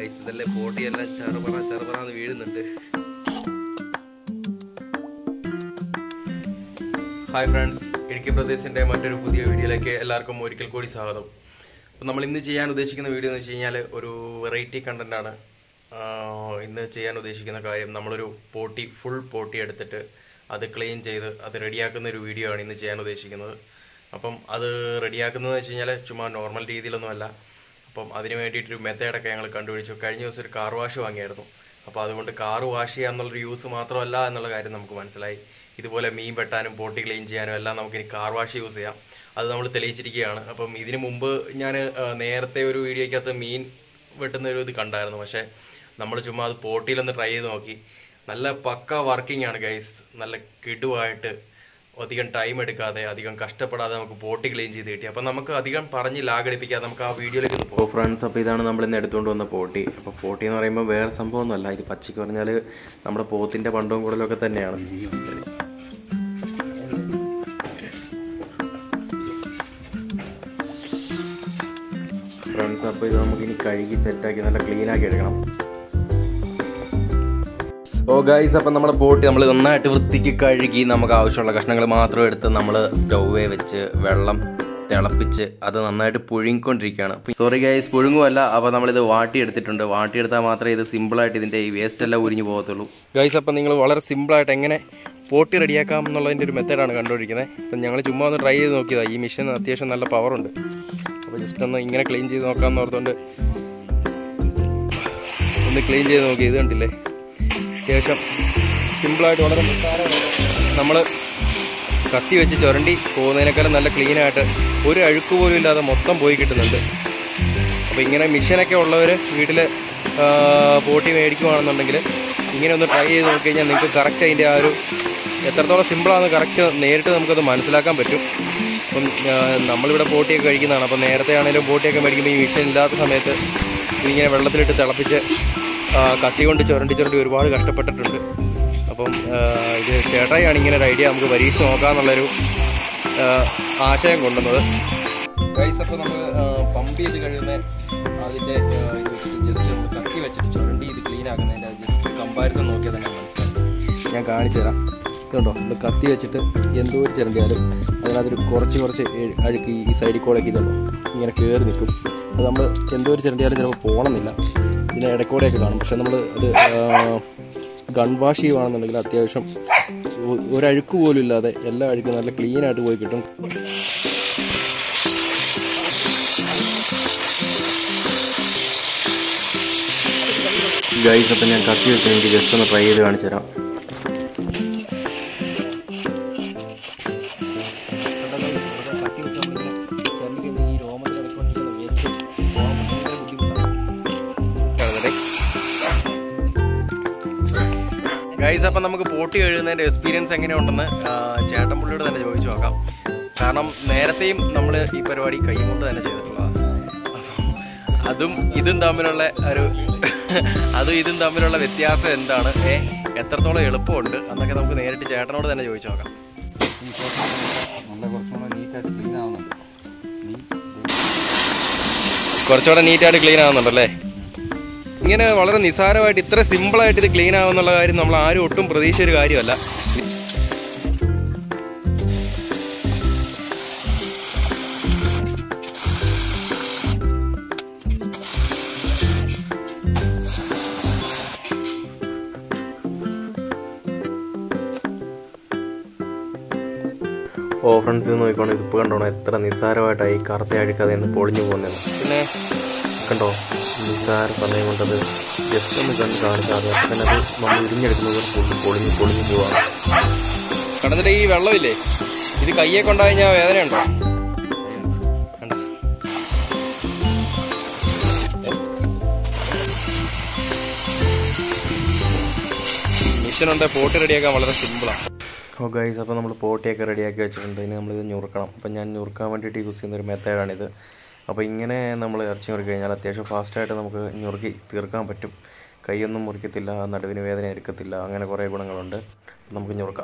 Guys ഇതല്ലേ പോട്ടിയെല്ലാം ചെറുപറ ചെറുപറാന്ന് വീഴുന്നുണ്ട് hi friends Idukki പ്രദേശിൻ്റെ മറ്റൊരു പുതിയ വീഡിയോയിലേക്ക് എല്ലാവർക്കും ഒരിക്കൽ കൂടി സ്വാഗതം അപ്പം നമ്മൾ ഇന്ന് ചെയ്യാൻ ഉദ്ദേശിക്കുന്ന വീഡിയോ എന്ന് വെച്ച് കഴിഞ്ഞാൽ ഒരു വെറൈറ്റി കണ്ടന്റ് ആണ് ആഹ് ഇന്ന് ചെയ്യാൻ ഉദ്ദേശിക്കുന്ന കാര്യം നമ്മളൊരു പോട്ടി ഫുൾ പോട്ടി എടുത്തിട്ട് അത് ക്ലീൻ ചെയ്ത് അത് റെഡിയാക്കുന്ന ഒരു വീഡിയോ ആണ് ഇന്ന് ചെയ്യാൻ ഉദ്ദേശിക്കുന്നത് അപ്പം അത് റെഡിയാക്കുന്നതെന്ന് വെച്ച് കഴിഞ്ഞാൽ ചുമ്മാ നോർമൽ രീതിയിലൊന്നുമല്ല അപ്പം അതിന് വേണ്ടിയിട്ടൊരു മെത്തേഡൊക്കെ ഞങ്ങൾ കണ്ടുപിടിച്ചു കഴിഞ്ഞ ദിവസം ഒരു കാർ വാഷ് വാങ്ങിയായിരുന്നു അപ്പോൾ അതുകൊണ്ട് കാർ വാഷ് ചെയ്യുക എന്നുള്ളൊരു യൂസ് മാത്രമല്ല എന്നുള്ള കാര്യം നമുക്ക് മനസ്സിലായി ഇതുപോലെ മീൻ വെട്ടാനും പോട്ടി ക്ലീൻ ചെയ്യാനും എല്ലാം നമുക്ക് ഇനി കാർ വാഷ് യൂസ് ചെയ്യാം അത് നമ്മൾ തെളിയിച്ചിരിക്കുകയാണ് അപ്പം ഇതിനു മുമ്പ് ഞാൻ നേരത്തെ ഒരു വീഡിയോയ്ക്കകത്ത് മീൻ വെട്ടുന്ന ഒരു ഇത് കണ്ടായിരുന്നു പക്ഷേ നമ്മൾ ചുമ്മാ അത് പോട്ടിയിലൊന്ന് ട്രൈ ചെയ്ത് നോക്കി നല്ല പക്ക വർക്കിംഗ് ആണ് ഗൈസ് നല്ല കിടുവായിട്ട് അധികം ടൈം എടുക്കാതെ അധികം കഷ്ടപ്പെടാതെ നമുക്ക് പോട്ടി ക്ലീൻ ചെയ്ത് കിട്ടി അപ്പം നമുക്ക് അധികം പറഞ്ഞ് ലാഗടിപ്പിക്കാതെ നമുക്ക് ആ വീഡിയോയിലേക്ക് ഒന്ന് പോകും ഫ്രണ്ട്സ് അപ്പോൾ ഇതാണ് നമ്മൾ ഇന്ന് എടുത്തുകൊണ്ട് വന്ന പോട്ടി അപ്പോൾ പോട്ടി എന്ന് പറയുമ്പോൾ വേറെ സംഭവമൊന്നുമല്ല ഇത് പച്ചയ്ക്ക് പറഞ്ഞാൽ നമ്മുടെ പോത്തിൻ്റെ പണ്ടവും കൂടുതലൊക്കെ തന്നെയാണ് ഫ്രണ്ട്സ് അപ്പോൾ ഇത് നമുക്ക് ഇനി കഴുകി സെറ്റാക്കി നല്ല ക്ലീൻ ആക്കി എടുക്കണം ഓ ഗൈസ് അപ്പം നമ്മുടെ പോട്ടി നമ്മൾ നന്നായിട്ട് വൃത്തിക്ക് കഴുകി നമുക്ക് ആവശ്യമുള്ള കഷ്ണങ്ങൾ മാത്രം എടുത്ത് നമ്മൾ സ്റ്റൗവേ വെച്ച് വെള്ളം തിളപ്പിച്ച് അത് നന്നായിട്ട് പുഴുങ്ങിക്കൊണ്ടിരിക്കുകയാണ് സോറി ഗൈസ് പുഴുങ്ങുമല്ല അപ്പോൾ നമ്മളിത് വാട്ടിയെടുത്തിട്ടുണ്ട് വാട്ടിയെടുത്താൽ മാത്രമേ ഇത് സിമ്പിളായിട്ട് ഇതിൻ്റെ ഈ വേസ്റ്റ് എല്ലാം ഉരിഞ്ഞു പോകത്തുള്ളൂ ഗൈസ് അപ്പം നിങ്ങൾ വളരെ സിമ്പിളായിട്ട് എങ്ങനെ പോട്ടി റെഡിയാക്കാം എന്നുള്ളതിൻ്റെ ഒരു മെത്തേഡാണ് കണ്ടുപിടിക്കുന്നത് അപ്പം ഞങ്ങൾ ചുമ്മാ ഒന്ന് ട്രൈ ചെയ്ത് നോക്കിയതാണ് ഈ മെഷീൻ അത്യാവശ്യം നല്ല പവറുണ്ട് അപ്പോൾ ജസ്റ്റ് ഒന്ന് ഇങ്ങനെ ക്ലീൻ ചെയ്ത് നോക്കാമെന്ന് ഓർത്തുകൊണ്ട് ഒന്ന് ക്ലീൻ ചെയ്ത് നോക്കി ഇത് കണ്ടില്ലേ അത്യാവശ്യം സിമ്പിളായിട്ട് വളരെ നമ്മൾ കത്തി വെച്ച് ചുരണ്ടി പോകുന്നതിനേക്കാളും നല്ല ക്ലീനായിട്ട് ഒരു അഴുക്ക് പോലും ഇല്ലാതെ മൊത്തം പോയി കിട്ടുന്നുണ്ട് അപ്പോൾ ഇങ്ങനെ മിഷനൊക്കെ ഉള്ളവർ വീട്ടിൽ പോട്ടി മേടിക്കുവാണെന്നുണ്ടെങ്കിൽ ഇങ്ങനെ ഒന്ന് ട്രൈ ചെയ്ത് നോക്കി കഴിഞ്ഞാൽ നിങ്ങൾക്ക് കറക്റ്റ് അതിൻ്റെ ആ ഒരു എത്രത്തോളം സിമ്പിളാണെന്ന് കറക്റ്റ് നേരിട്ട് നമുക്കത് മനസ്സിലാക്കാൻ പറ്റും അപ്പം ആ, നമ്മളിവിടെ പോട്ടിയൊക്കെ കഴിക്കുന്നതാണ് അപ്പം നേരത്തെ ആണെങ്കിലും പോട്ടിയൊക്കെ മേടിക്കുമ്പോൾ ഈ മിഷൻ ഇല്ലാത്ത സമയത്ത് ഇതിങ്ങനെ വെള്ളത്തിലിട്ട് തിളപ്പിച്ച് ആ, കത്തി കൊണ്ട് ചുരണ്ടി ചുരണ്ടി ഒരുപാട് കഷ്ടപ്പെട്ടിട്ടുണ്ട് അപ്പം ആ, ഇത് ചേട്ടായിയാണ് ഇങ്ങനെ ഒരു ഐഡിയ നമുക്ക് പരീക്ഷിച്ച് നോക്കാമെന്നുള്ളൊരു ആ, ആശയം കൊണ്ടുവന്നത് ഗൈസ് അപ്പോൾ നമ്മൾ പമ്പ് ചെയ്ത് കഴിയുന്ന അതിൻ്റെ ജസ്റ്റ് നമ്മൾ കത്തി വെച്ചിട്ട് ചുരണ്ടി ഇത് ക്ലീൻ ആക്കുന്നതിൻ്റെ ജസ്റ്റ് കമ്പാരിസൺ നോക്കിയാൽ തന്നെ മനസ്സിലാവും ഞാൻ കാണിച്ചു തരാം ഇതുണ്ടോ നമ്മൾ കത്തി വെച്ചിട്ട് എന്തോ ഒരു ചിരണ്ടിയാലും അതിനകത്തൊരു കുറച്ച് കുറച്ച് എ- അഴുക്ക് ഈ സൈഡിൽ കൂടെ ഇതുണ്ടോ ഇങ്ങനെ കയറി നിൽക്കും അത് നമ്മൾ എന്തോ ഒരു ചിരണ്ടിയാലും ചിലപ്പോൾ പോകണമെന്നില്ല ഇതിന് ഇടയ്ക്കൂടെയൊക്കെ കാണും പക്ഷെ നമ്മൾ അത് ഗൺ വാഷ് ചെയ്യുവാണെന്നുണ്ടെങ്കിൽ അത്യാവശ്യം ഒ- ഒരഴുക്ക് പോലും ഇല്ലാതെ എല്ലാ അഴുക്കും നല്ല ക്ലീൻ ആയിട്ട് പോയി കിട്ടും ഗൈസ് അപ്പം ഞാൻ കത്തി വെച്ച് എനിക്ക് ജസ്റ്റ് ഒന്ന് ട്രൈ ചെയ്ത് കാണിച്ചു തരാം ഗൈസ് അപ്പം നമുക്ക് പോട്ടി എഴുതുന്നതിൻ്റെ എക്സ്പീരിയൻസ് എങ്ങനെയുണ്ടെന്ന് ആ, ചേട്ടൻ പുള്ളിയോട് തന്നെ ചോദിച്ചു നോക്കാം കാരണം നേരത്തെയും നമ്മൾ ഈ പരിപാടി കൈ കൊണ്ട് തന്നെ ചെയ്തിട്ടുള്ളതാണ് അപ്പം അതും ഇതും തമ്മിലുള്ള ഒരു അതും ഇതും തമ്മിലുള്ള വ്യത്യാസം എന്താണ് ഏ എത്രത്തോളം എളുപ്പമുണ്ട് എന്നൊക്കെ നമുക്ക് നേരിട്ട് ചേട്ടനോട് തന്നെ ചോദിച്ചു നോക്കാം കുറച്ചുകൂടെ നീറ്റായിട്ട് ക്ലീൻ ആവുന്നുണ്ടല്ലേ ഇങ്ങനെ വളരെ നിസ്സാരമായിട്ട് ഇത്ര സിമ്പിളായിട്ട് ഇത് ക്ലീൻ ആവുന്നുള്ള കാര്യം നമ്മൾ ആരും ഒട്ടും പ്രതീക്ഷിച്ച ഒരു കാര്യമല്ല ഓ ഫ്രണ്ട്സ് ഇത് നോക്കിക്കോണം ഇതിപ്പോൾ കണ്ടോണം എത്ര നിസ്സാരമായിട്ടായി കറുത്ത അഴുക്കാതെ നിന്ന് പൊളിഞ്ഞു പോകുന്നത് പിന്നെ കണ്ടോ നിസ്സാര സമയം കൊണ്ടത് ജസ്റ്റ് ഒന്ന് കണ്ട് കാണിച്ചാൽ അത് തന്നെ അത് നമ്മൾ ഇരിഞ്ഞെടുക്കുന്നത് പൊള്ളി പൊളിഞ്ഞ് പൊളിഞ്ഞു പോവാണ് കടന്നിട്ട് ഈ വെള്ളമില്ലേ ഇത് കയ്യെ കൊണ്ടു കഴിഞ്ഞാൽ വേദനയുണ്ടോ കണ്ടോ? മിഷനുണ്ട് പോട്ട് റെഡിയാക്കാൻ വളരെ സിമ്പിളാണ് ഓ ഗൈസ് അപ്പോൾ നമ്മൾ പോട്ടിയൊക്കെ റെഡിയാക്കി വെച്ചിട്ടുണ്ട് ഇനി നമ്മളിത് ഞുറുക്കണം അപ്പോൾ ഞാൻ ഞുറുക്കാൻ വേണ്ടിയിട്ട് യൂസ് ചെയ്യുന്ന ഒരു മെത്തേഡാണിത് അപ്പോൾ ഇങ്ങനെ നമ്മൾ ഇറച്ചി മുറുക്കി കഴിഞ്ഞാൽ അത്യാവശ്യം ഫാസ്റ്റായിട്ട് നമുക്ക് ഞുറുക്കി തീർക്കാൻ പറ്റും കൈയൊന്നും മുറിക്കത്തില്ല നടുവിന് വേദന എടുക്കത്തില്ല അങ്ങനെ കുറേ ഗുണങ്ങളുണ്ട് നമുക്ക് ഞുറുക്കാം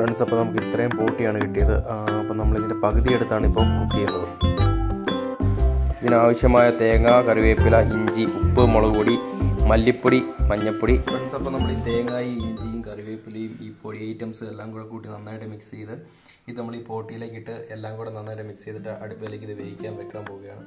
ഫ്രണ്ട്സ് അപ്പോൾ നമുക്ക് ഇത്രയും പോട്ടിയാണ് കിട്ടിയത് അപ്പോൾ നമ്മളിതിൻ്റെ പകുതി എടുത്താണ് ഇപ്പോൾ കുക്ക് ചെയ്യുന്നത് ഇതിനാവശ്യമായ തേങ്ങ കറിവേപ്പില ഇഞ്ചി ഉപ്പ് മുളക് പൊടി മല്ലിപ്പൊടി മഞ്ഞൾപ്പൊടി ഫ്രണ്ട്സ് അപ്പോൾ നമ്മൾ ഈ തേങ്ങയും ഇഞ്ചിയും കറിവേപ്പിലയും ഈ പൊടി ഐറ്റംസ് എല്ലാം കൂടെ കൂട്ടി നന്നായിട്ട് മിക്സ് ചെയ്ത് ഇത് നമ്മൾ ഈ പോട്ടിയിലേക്ക് ഇട്ട് എല്ലാം കൂടെ നന്നായിട്ട് മിക്സ് ചെയ്തിട്ട് അടുപ്പിലേക്ക് ഇത് വേവിക്കാൻ വെക്കാൻ പോവുകയാണ്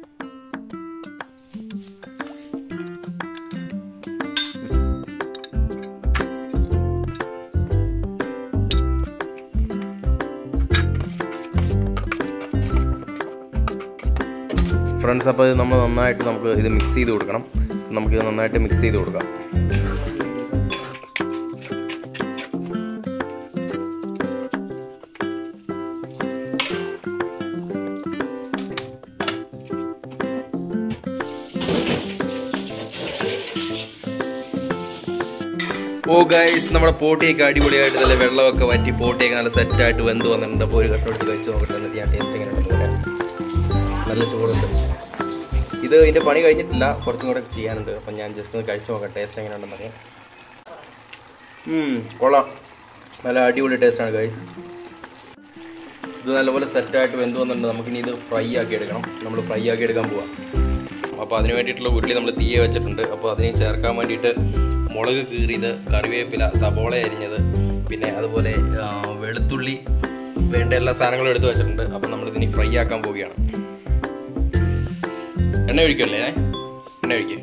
ഫ്രണ്ട്സ് അപ്പോൾ ഇത് നമ്മൾ നന്നായിട്ട് നമുക്ക് ഇത് മിക്സ് ചെയ്ത് കൊടുക്കണം നമുക്കിത് നന്നായിട്ട് മിക്സ് ചെയ്ത് കൊടുക്കാം ഓ ഗൈസ് നമ്മുടെ പോട്ടിയൊക്കെ അടിപൊളിയായിട്ട് നല്ല വെള്ളമൊക്കെ വറ്റി പോട്ടിയൊക്കെ നല്ല സെറ്റായിട്ട് വെന്ത് വന്നിട്ടുണ്ട് അപ്പോൾ ഒരു കട്ടെടുത്ത് കഴിച്ച് നോക്കട്ടെ എന്നിട്ട് ഞാൻ ടേസ്റ്റ് എങ്ങനെ ഉണ്ടെന്ന് പറയാം നല്ല ചൂടുണ്ട് ഇത് ഇതിൻ്റെ പണി കഴിഞ്ഞിട്ടില്ല കുറച്ചും കൂടെ ചെയ്യാനുണ്ട് അപ്പം ഞാൻ ജസ്റ്റ് ഒന്ന് കഴിച്ചു നോക്കാം ടേസ്റ്റ് എങ്ങനെ ഉണ്ടെന്ന് അറിയാം ഉം, കൊള്ളാം നല്ല അടിപൊളി ടേസ്റ്റാണ് ഗൈസ് ഇത് നല്ലപോലെ സെറ്റായിട്ട് വെന്ത് വന്നിട്ടുണ്ട് നമുക്കിനി ഇത് ഫ്രൈ ആക്കി എടുക്കണം നമ്മൾ ഫ്രൈ ആക്കി എടുക്കാൻ പോവാം അപ്പോൾ അതിന് വേണ്ടിയിട്ടുള്ള ഉരുളി നമ്മൾ തീയെ വെച്ചിട്ടുണ്ട് അപ്പോൾ അതിന് ചേർക്കാൻ വേണ്ടിയിട്ട് മുളക് കീറിയത് കറിവേപ്പില സബോള അരിഞ്ഞത് പിന്നെ അതുപോലെ ആ, വെളുത്തുള്ളി വേണ്ട എല്ലാ സാധനങ്ങളും എടുത്ത് വെച്ചിട്ടുണ്ട് അപ്പം നമ്മളിതിനി ഫ്രൈ ആക്കാൻ പോവുകയാണ് എണ്ണ ഒഴിക്കല്ലേ എണ്ണ ഒഴിക്കുക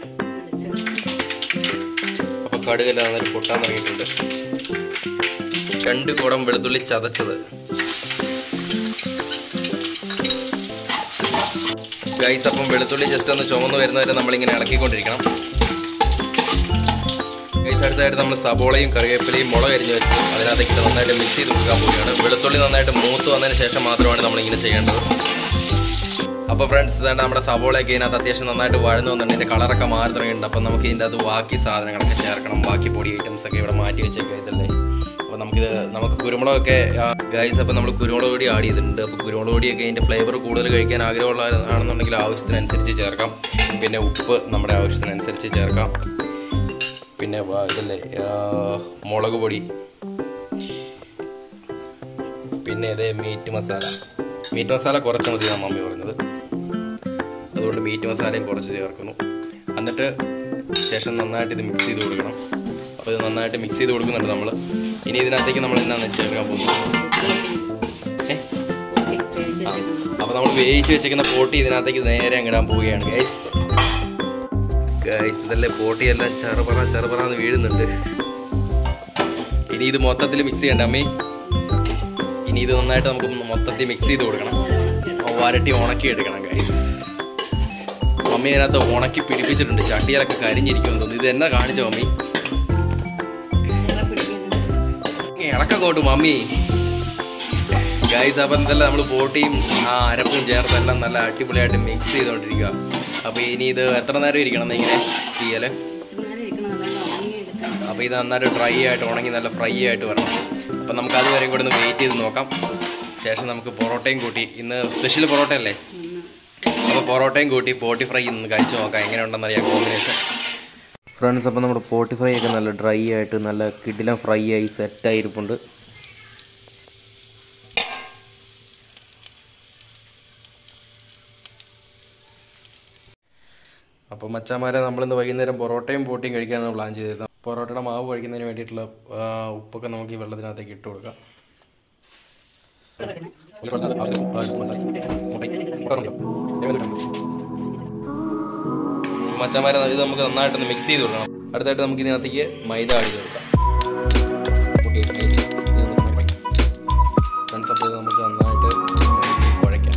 അപ്പോൾ കടുകെല്ലാം നന്നായിട്ട് പൊട്ടാൻ തുടങ്ങിയിട്ടുണ്ട് രണ്ട് കുടം വെളുത്തുള്ളി ചതച്ചത് ഗൈസ് അപ്പം വെളുത്തുള്ളി ജസ്റ്റ് ഒന്ന് ചുമന്ന് വരുന്നവരെ നമ്മളിങ്ങനെ ഇളക്കിക്കൊണ്ടിരിക്കണം ഗൈസ് അടുത്തായിട്ട് നമ്മൾ സബോളയും കറിവേപ്പിലയും മുളക് അരിഞ്ഞ് വെച്ച് അതിനകത്തേക്ക് ഇത് നന്നായിട്ട് മിക്സ് ചെയ്ത് കൊടുക്കാൻ പോവുകയാണ് വെളുത്തുള്ളി നന്നായിട്ട് മൂത്ത് വന്നതിന് ശേഷം മാത്രമാണ് നമ്മളിങ്ങനെ ചെയ്യേണ്ടത് അപ്പോൾ ഫ്രണ്ട്സ് ഇതാണ്ട് നമ്മുടെ സബോളയൊക്കെ ഇതിനകത്ത് അത്യാവശ്യം നന്നായിട്ട് വഴന്നു വന്നിട്ടുണ്ട് ഇതിൻ്റെ കളറൊക്കെ മാറി തുടങ്ങിയിട്ടുണ്ട് അപ്പോൾ നമുക്ക് ഇതിൻ്റെ അത് ബാക്കി സാധനങ്ങളൊക്കെ ചേർക്കണം ബാക്കി പൊടി ഐറ്റംസ് ഒക്കെ ഇവിടെ മാറ്റി വെച്ചേക്കാം ഇതല്ലേ അപ്പോൾ നമുക്കിത് നമുക്ക് കുരുമുളകൊക്കെ ഗൈസ് അപ്പോൾ നമ്മൾ കുരുമുളക് പൊടി ആഡ് ചെയ്തിട്ടുണ്ട് അപ്പോൾ കുരുമുളക് പൊടിയൊക്കെ ഇതിൻ്റെ ഫ്ലേവർ കൂടുതൽ കഴിക്കാൻ ആഗ്രഹമുള്ള ആണെന്നുണ്ടെങ്കിൽ ആവശ്യത്തിനനുസരിച്ച് ചേർക്കാം പിന്നെ ഉപ്പ് നമ്മുടെ ആവശ്യത്തിനനുസരിച്ച് ചേർക്കാം പിന്നെ വ- ഇതല്ലേ ആ, മുളക് പൊടി പിന്നെ ഇതേ മീറ്റ് മസാല മീറ്റ് മസാല കുറച്ച് മതി എന്നാണ് മമ്മി പറഞ്ഞത് അതുകൊണ്ട് മീറ്റ് മസാലയും കുറച്ച് ചേർക്കുന്നു എന്നിട്ട് ശേഷം നന്നായിട്ട് ഇത് മിക്സ് ചെയ്ത് കൊടുക്കണം അപ്പോൾ ഇത് നന്നായിട്ട് മിക്സ് ചെയ്ത് കൊടുക്കുന്നുണ്ട് നമ്മൾ ഇനി ഇതിനകത്തേക്ക് നമ്മൾ എന്താണ് ചേർക്കാൻ പോകുന്നത് ഏ ആ അപ്പോൾ നമ്മൾ വേവിച്ച് വെച്ചേക്കുന്ന പോട്ടി ഇതിനകത്തേക്ക് നേരെ അങ്ങിടാൻ പോവുകയാണ് ഗൈസ് ഗൈസ് ഇതല്ലേ പോട്ടിയെല്ലാം ചെറുപറ ചെറുപറാന്ന് വീഴുന്നുണ്ട് ഇനി ഇത് മൊത്തത്തിൽ മിക്സ് ചെയ്യണ്ട അമ്മേ ഇനി ഇത് നന്നായിട്ട് നമുക്ക് മൊത്തത്തിൽ മിക്സ് ചെയ്ത് കൊടുക്കണം വരട്ടി ഉണക്കി എടുക്കണം ഗൈസ് മമ്മി ഇതിനകത്ത് ഉണക്കി പിടിപ്പിച്ചിട്ടുണ്ട് ചട്ടിയിലൊക്കെ കരിഞ്ഞിരിക്കുമെന്ന് തോന്നുന്നു ഇത് എന്നാ കാണിച്ചോ മമ്മി ഇളക്കോട്ട് മമ്മി ഗൈസ് അപ്പം എന്തെല്ലാം നമ്മൾ പോട്ടിയും ആ അരപ്പും ചേർത്തെല്ലാം നല്ല അടിപൊളിയായിട്ട് മിക്സ് ചെയ്തുകൊണ്ടിരിക്കുക അപ്പോൾ ഇനി ഇത് എത്ര നേരം ഇരിക്കണം എന്ന് ഇങ്ങനെ ചെയ്യല് അപ്പോൾ ഇത് നന്നായിട്ട് ഡ്രൈ ആയിട്ട് ഉണങ്ങി നല്ല ഫ്രൈ ആയിട്ട് വരണം അപ്പം നമുക്ക് അതുവരെയും കൂടെ ഒന്ന് വെയിറ്റ് ചെയ്ത് നോക്കാം ശേഷം നമുക്ക് പൊറോട്ടയും കൂട്ടി ഇന്ന് സ്പെഷ്യൽ പൊറോട്ട അല്ലേ അപ്പോൾ പൊറോട്ടയും കൂട്ടി പോട്ടി ഫ്രൈ ഒന്ന് കഴിച്ചു നോക്കാം എങ്ങനെ ഉണ്ടെന്ന് അറിയാം കോമ്പിനേഷൻ ഫ്രണ്ട്സ് അപ്പോൾ നമ്മുടെ പോട്ടി ഫ്രൈ ഒക്കെ നല്ല ഡ്രൈ ആയിട്ട് നല്ല കിടിലം ഫ്രൈ ആയി സെറ്റായി ഇരിപ്പുണ്ട് അപ്പോൾ മച്ചാമാരെ നമ്മളിന്ന് വൈകുന്നേരം പൊറോട്ടയും പോട്ടിയും കഴിക്കാനാണ് പ്ലാൻ ചെയ്തത് പൊറോട്ടയുടെ മാവ് കഴിക്കുന്നതിന് വേണ്ടിയിട്ടുള്ള ആ, ഉപ്പൊക്കെ നമുക്ക് ഈ വെള്ളത്തിനകത്തേക്ക് ഇട്ട് കൊടുക്കാം മച്ചാമാരെ ഇത് നമുക്ക് നന്നായിട്ടൊന്ന് മിക്സ് ചെയ്ത് കൊടുക്കണം അടുത്തായിട്ട് നമുക്ക് ഇതിനകത്തേക്ക് മൈദ ആഡ് ചെയ്ത് കൊടുക്കാം ഫ്രണ്ട്സ് അപ്പോൾ ഇത് നമുക്ക് നന്നായിട്ട് കുഴയ്ക്കാം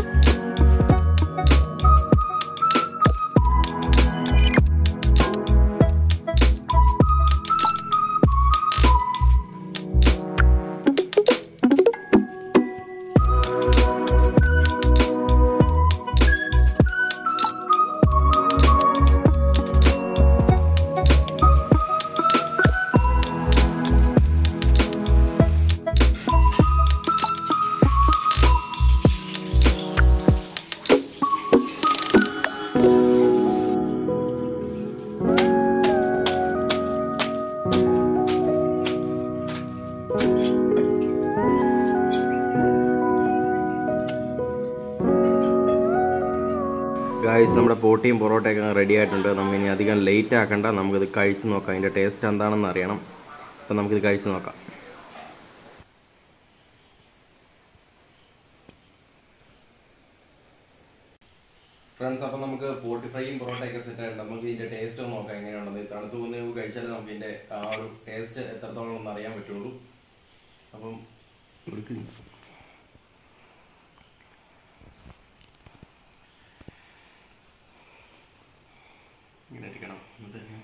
ഗായ്സ് നമ്മുടെ പോട്ടിയും പൊറോട്ടയൊക്കെ റെഡി ആയിട്ടുണ്ട് നമുക്ക് ഇനി അധികം ലേറ്റ് ആക്കണ്ട നമുക്കിത് കഴിച്ച് നോക്കാം അതിൻ്റെ ടേസ്റ്റ് എന്താണെന്ന് അറിയണം അപ്പം നമുക്കിത് കഴിച്ച് നോക്കാം ഫ്രണ്ട്സ് അപ്പം നമുക്ക് പോട്ടി ഫ്രൈയും പൊറോട്ടയൊക്കെ സെറ്റ് ആയിട്ടുണ്ട് നമുക്ക് ഇതിൻ്റെ ടേസ്റ്റ് ഒന്ന് നോക്കാം എങ്ങനെയാണെന്ന് ഇത് തണുത്ത് പോകുന്ന മുമ്പ് കഴിച്ചാൽ നമുക്ക് ഇതിൻ്റെ ആ ഒരു ടേസ്റ്റ് എത്രത്തോളം ഒന്ന് അറിയാൻ പറ്റുള്ളൂ അപ്പം കൊടുക്ക് നീ. ഇങ്ങനെ ഇരിക്കണം എന്നിട്ട്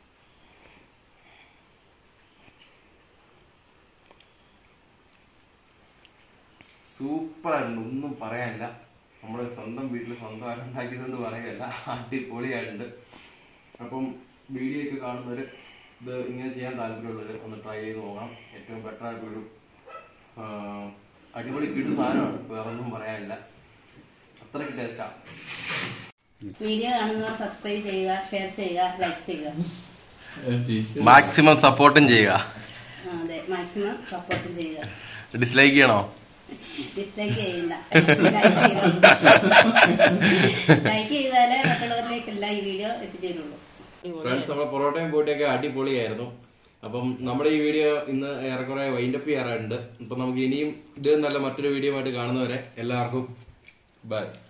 സൂപ്പറായിട്ടുണ്ട് ഒന്നും പറയാനില്ല നമ്മുടെ സ്വന്തം വീട്ടിൽ സ്വന്തം ആരും ഉണ്ടാക്കിയതുകൊണ്ട് പറയല്ല അടിപൊളിയായിട്ടുണ്ട് അപ്പം വീഡിയോ ഒക്കെ കാണുന്നവർ ഇത് ഇങ്ങനെ ചെയ്യാൻ താല്പര്യമുള്ളവർ ഒന്ന് ട്രൈ ചെയ്ത് നോക്കണം ഏറ്റവും ബെറ്റർ ആയിട്ടുള്ളൊരു ആ, അടിപൊളി കിടു സാധനമാണ് വേറെ ഒന്നും പറയാനില്ല അത്രയ്ക്ക് ടേസ്റ്റാണ് വീഡിയോ കാണുന്നവർ സബ്സ്ക്രൈബ് ചെയ്യുക ഷെയർ ചെയ്യുക ലൈക്ക് ചെയ്യുക മാക്സിമം സപ്പോർട്ടും ചെയ്യുക ആ, അതെ മാക്സിമം സപ്പോർട്ട് ചെയ്യുക ഡിസ്ലൈക്ക് ചെയ്യണോ ഡിസ്ലൈക്ക് ചെയ്യണ്ട ലൈക്ക് ചെയ്താൽ ലൈക്ക് ചെയ്താലേ മറ്റുള്ളവരിലേക്കല്ല ഈ വീഡിയോ എത്തിച്ചേരുള്ളൂ ഫ്രണ്ട്സ് നമ്മുടെ പൊറോട്ടയും പോട്ടിയൊക്കെ അടിപൊളിയായിരുന്നു അപ്പം നമ്മുടെ ഈ വീഡിയോ ഇന്ന് ഏറെക്കുറെ വൈൻഡപ്പ് ചെയ്യാറുണ്ട് അപ്പൊ നമുക്ക് ഇനിയും ഇത് നല്ല മറ്റൊരു വീഡിയോ ആയിട്ട് കാണുന്നവരെ എല്ലാവർക്കും ബൈ